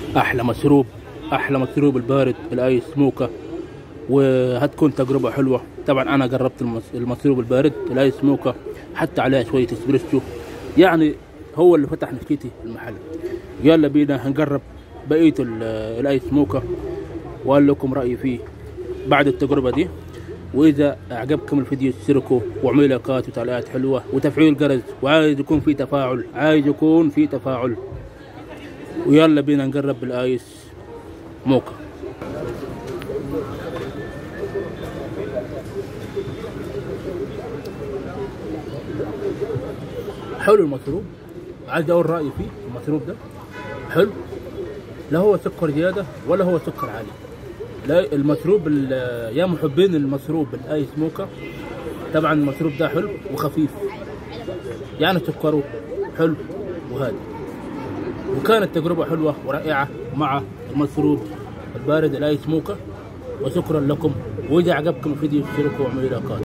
احلى مشروب احلى مشروب البارد الايس موكا وهتكون تجربه حلوه طبعا انا جربت المس- المشروب البارد الايس موكا حتى عليها شويه اسبريسو يعني هو اللي فتح نفسيتي المحل يلا بينا هنجرب بقيه ال- الايس موكا وقال لكم رايي فيه بعد التجربه دي واذا اعجبكم الفيديو اشتركوا واعملوا لايكات وتعليقات حلوه وتفعيل الجرس وعايز يكون في تفاعل عايز يكون في تفاعل ويلا بينا نجرب الايس موكا حلو المشروب عايز اقول رايي فيه المشروب ده حلو لا هو سكر زياده ولا هو سكر عالي لا المشروب ال- يا محبين المشروب الايس موكا طبعا المشروب ده حلو وخفيف يعني سكره حلو وهادي وكانت تجربة حلوة ورائعة مع المشروب البارد الايس موكا وشكرا لكم واذا عجبكم الفيديو اشتركوا واعملوا لايكات